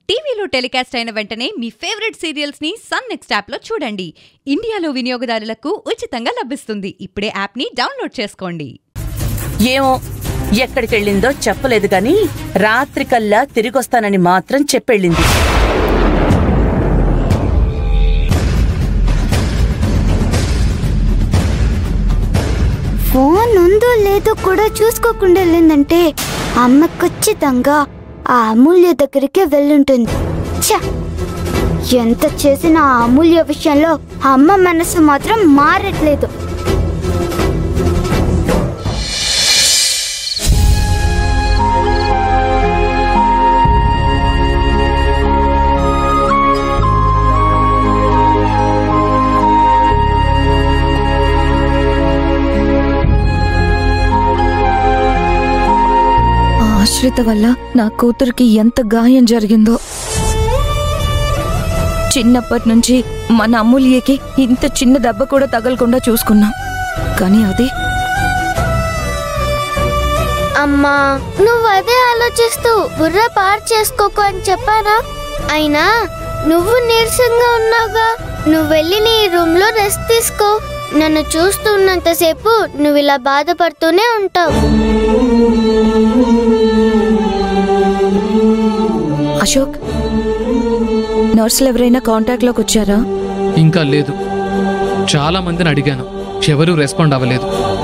టీవీలో టెలికాస్ట్ అయిన వెంటనే మీ ఫేవరెట్ సీరియల్స్ ని సన్ నెక్స్ట్ యాప్ లో చూడండి ఇండియాలో వినియోగదారులకు ఉచితంగా లభిస్తుంది ఇప్పుడే యాప్ ని డౌన్లోడ్ చేసుకోండి ఏమో ఎక్కడికెళ్ళిందో చెప్పలేదు గాని రాత్రికల్లా తిరిగొస్తానని మాత్రం చెప్పెళ్ళింది ఫోన్ ఉందో లేదో కూడా చూసుకోకుండా వెళ్ళిందంటే అమ్మ ఖచ్చితంగా ఆ అమూల్య దగ్గరికి వెళ్ళుంటుంది ఛ! ఎంత చేసినా ఆ అమూల్య విషయంలో అమ్మ మనసు మాత్రం మారట్లేదు ఆ ఆశ్రిత వల్ల నా కూతురికి ఎంత గాయం జరిగిందో చిన్నప్పటి నుంచి మన అమూల్యకి ఇంత చిన్న దెబ్బ కూడా తగలకుండా చూసుకున్నాం కానీ అది అమ్మా నువ్వు అదే ఆలోచిస్తూ బుర్ర పాడు చేసుకోకు అని చెప్పానా అయినా నువ్వు నీరసంగా ఉన్నావుగా నువ్వు వెళ్ళి నీ రూమ్ లో రెస్ట్ తీసుకో నన్ను చూస్తున్నంతసేపు నువ్వు ఇలా బాధపడుతూనే ఉంటావు అశోక్ నర్సులు ఎవరైనా కాంటాక్ట్లోకి వచ్చారా ఇంకా లేదు చాలా మందిని అడిగాను ఎవరూ రెస్పాండ్ అవ్వలేదు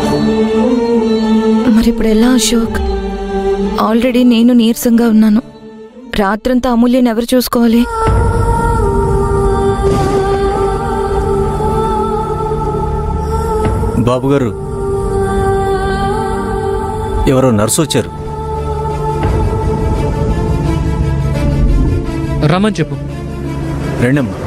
మరి ఇప్పుడు ఎలా అశోక్ ఆల్రెడీ నేను నీరసంగా ఉన్నాను రాత్రంతా అమూల్యని ఎవరు చూసుకోవాలి బాబు గారు ఎవరో నర్సు వచ్చారు రమ్మని చెప్పు రెండమ్మా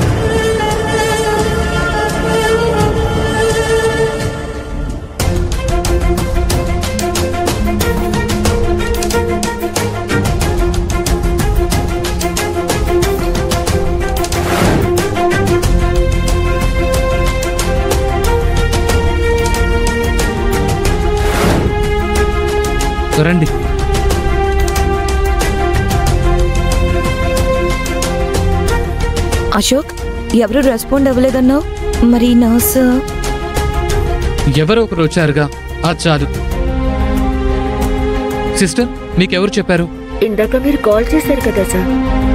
రండి అశోక్ ఎవరు రెస్పాండ్ అవ్వలేదన్నావు మరి నర్స్ ఎవరో ఒకరు వచ్చారుగా అది చాలు సిస్టర్ మీకెవరు చెప్పారు ఇందాక మీరు కాల్ చేశారు కదా సార్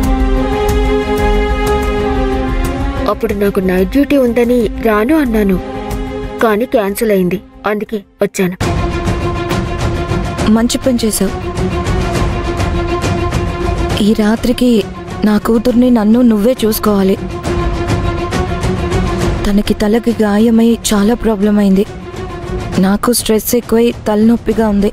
అప్పుడు నాకు నైట్ డ్యూటీ ఉందని రాను అన్నాను కానీ క్యాన్సిల్ అయింది అందుకే వచ్చాను మంచి పని చేశావు ఈ రాత్రికి నా కూతుర్ని నన్ను నువ్వే చూసుకోవాలి తనకి తలకి గాయమై చాలా ప్రాబ్లం అయింది నాకు స్ట్రెస్ ఎక్కువై తలనొప్పిగా ఉంది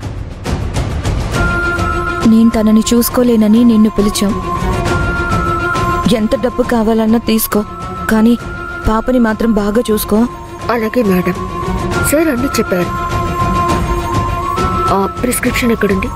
నేను తనని చూసుకోలేనని నిన్ను పిలిచాం ఎంత డబ్బు కావాలన్నా తీసుకో కానీ పాపని మాత్రం బాగా చూసుకో అలాగే మేడం సార్ అన్ని చెప్పారు ఆ ప్రిస్క్రిప్షన్ ఎక్కడుంది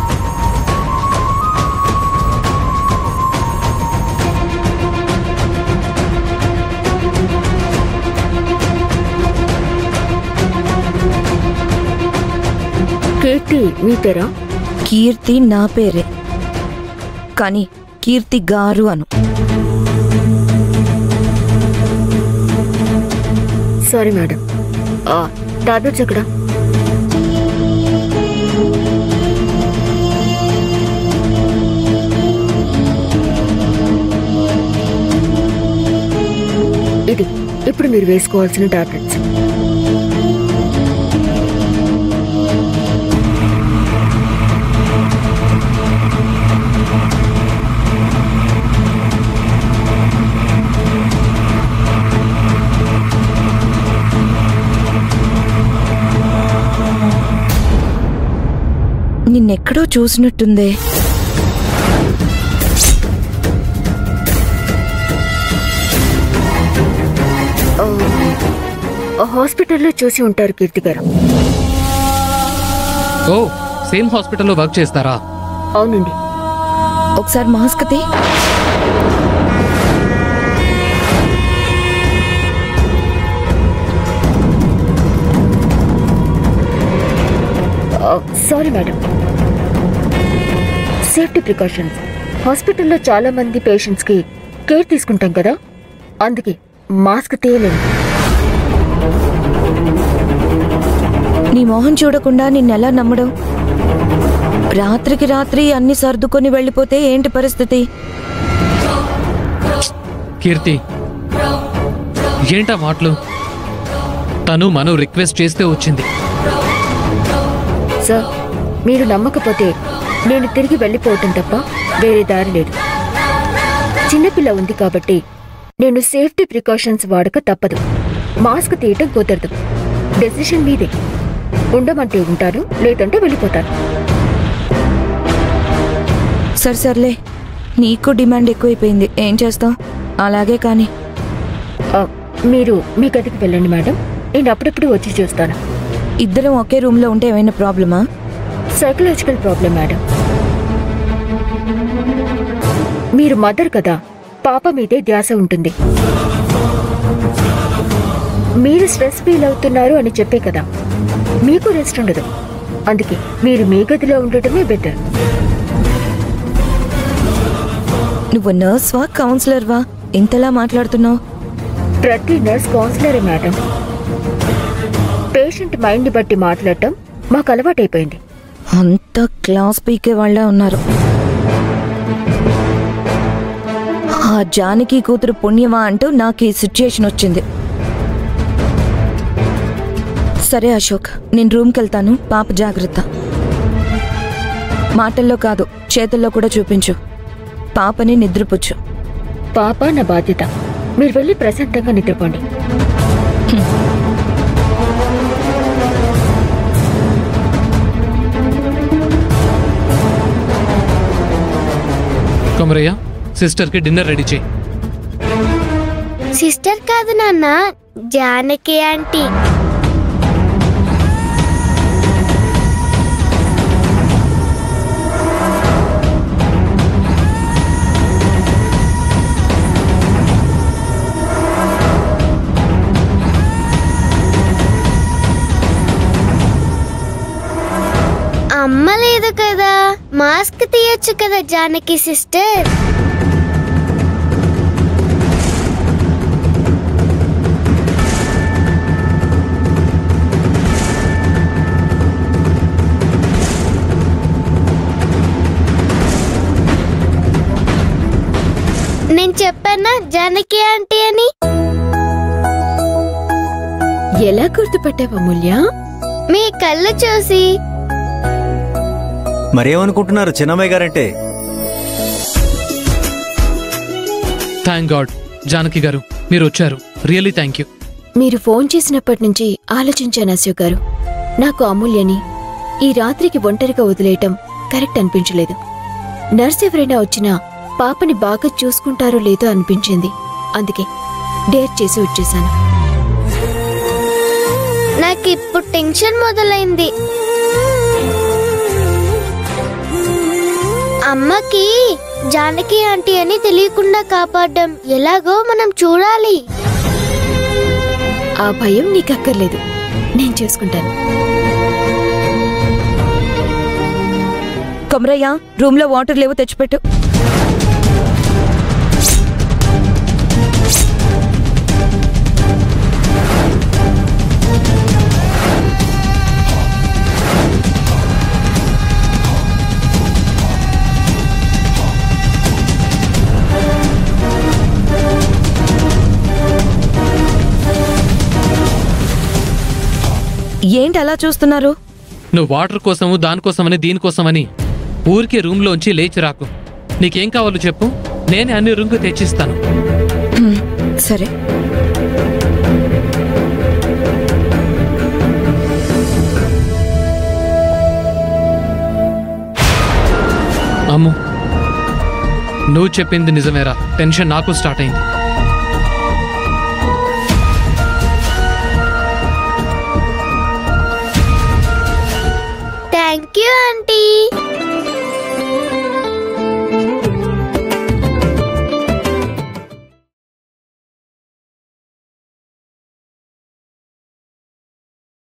కీర్తి మీ పేరా కీర్తి నా పేరే కానీ కీర్తి గారు అను సారీ మేడం ఆ టాబ్లెట్స్ ఎక్కడ ఇది ఇప్పుడు మీరు వేసుకోవాల్సిన టాబ్లెట్స్ నిన్నెక్కడో చూసినట్టుందే ఆ హాస్పిటల్లో చూసి ఉంటారు కీర్తి గారు ఓ సేమ్ హాస్పిటల్లో వర్క్ చేస్తారా అవునండి ఒకసారి మాస్క్ తీ సారీ మేడం సేఫ్టీ ప్రికాషన్స్ హాస్పిటల్లో చాలా మంది పేషెంట్స్ కి కేర్ తీసుకుంటాం కదా అందుకే మాస్క్ తీయలేను నీ మొహం చూడకుండా నిన్నెలా నమ్మడం రాత్రికి రాత్రి అన్ని సర్దుకొని వెళ్ళిపోతే ఏంటి పరిస్థితి కీర్తి ఏంటా మాటలు తను మనం రిక్వెస్ట్ చేస్తే వచ్చింది సార్ మీరు నమ్మకపోతే నేను తిరిగి వెళ్ళిపోవటం తప్ప వేరే దారి లేదు చిన్నపిల్ల ఉంది కాబట్టి నేను సేఫ్టీ ప్రికాషన్స్ వాడక తప్పదు మాస్క్ తీయటం కుదరదు డెసిషన్ మీదే ఉండమంటే ఉంటాను లేదంటే వెళ్ళిపోతాను సరే సర్లే నీకు డిమాండ్ ఎక్కువైపోయింది ఏం చేస్తాం అలాగే కానీ ఆ, మీరు మీ గదికి వెళ్ళండి మేడం నేను అప్పుడప్పుడు వచ్చి చూస్తాను ఇద్దరం ఒకే రూమ్లో ఉంటే ఏమైనా ప్రాబ్లమా సైకలాజికల్ ప్రాబ్లం మేడం మీరు మదర్ కదా పాప మీదే ధ్యాస ఉంటుంది మీరు స్ట్రెస్ ఫీల్ అవుతున్నారు అని చెప్పే కదా మీకు రెస్ట్ ఉండదు అందుకే మీరు మీ గదిలో ఉండటమే బెటర్ నువ్వు నర్స్వా కౌన్సిలర్వా ఇంతలా మాట్లాడుతున్నావు ప్రతి నర్స్ కౌన్సిలరే మేడం పేషెంట్ మైండ్ బట్టి మాట్లాడటం మాకు అలవాటైపోయింది అంత క్లాస్ పీకే వాళ్ళే ఉన్నారు ఆ జానకి కూతురు పుణ్యమా అంటూ నాకు ఈ సిచ్యుయేషన్ వచ్చింది సరే అశోక్ నేను రూమ్కి వెళ్తాను పాప జాగ్రత్త మాటల్లో కాదు చేతుల్లో కూడా చూపించు పాపని నిద్రపుచ్చు పాప నా బాధ్యత మీరు వెళ్ళి ప్రశాంతంగా నిద్రపోండి కొమరయ్య సిస్టర్కి డిన్నర్ రెడీ చేయి సిస్టర్ కాదు నాన్న జానకి ఆంటీ అమ్మ లేదు కదా మాస్క్ తీయొచ్చు కదా జానకి సిస్టర్ నేను చెప్పానా జానకి ఆంటీ అని ఎలా గుర్తుపట్టావు అమూల్య మీ కళ్ళు చూసి మరేమనుకుంటున్నారు చిన్నమ్మాయి గారంటే థ్యాంక్ గాడ్ జానకి గారు మీరు వచ్చారు రియల్లీ థ్యాంక్ యూ మీరు ఫోన్ చేసినప్పటి నుంచి ఆలోచించాను అశోక్ గారు నాకు అమూల్యని ఈ రాత్రికి ఒంటరిగా వదిలేయటం కరెక్ట్ అనిపించలేదు నర్స్ ఎవరైనా వచ్చినా పాపని బాగా చూసుకుంటారో లేదో అనిపించింది అందుకే డేర్ చేసి వచ్చేశాను నాకు ఇప్పుడు టెన్షన్ మొదలైంది అమ్మకి జానకి ఆంటీ అని తెలియకుండా కాపాడడం ఎలాగో మనం చూడాలి ఆ భయం నీకు అక్కర్లేదు నేను చూసుకుంటాను కొమరయ్య రూమ్లో వాటర్ లేవు తెచ్చిపెట్టు ఏంటి అలా చూస్తున్నారు నువ్వు వాటర్ కోసము దానికోసమని దీనికోసమని ఊరికే రూమ్లోంచి లేచి రాకు నీకేం కావాలో చెప్పు నేనే అన్ని రూమ్కి తెచ్చిస్తాను హ్మ్, సరే అమ్ము నువ్వు చెప్పింది నిజమేరా టెన్షన్ నాకు స్టార్ట్ అయింది థ్యాంక్ యూ ఆంటీ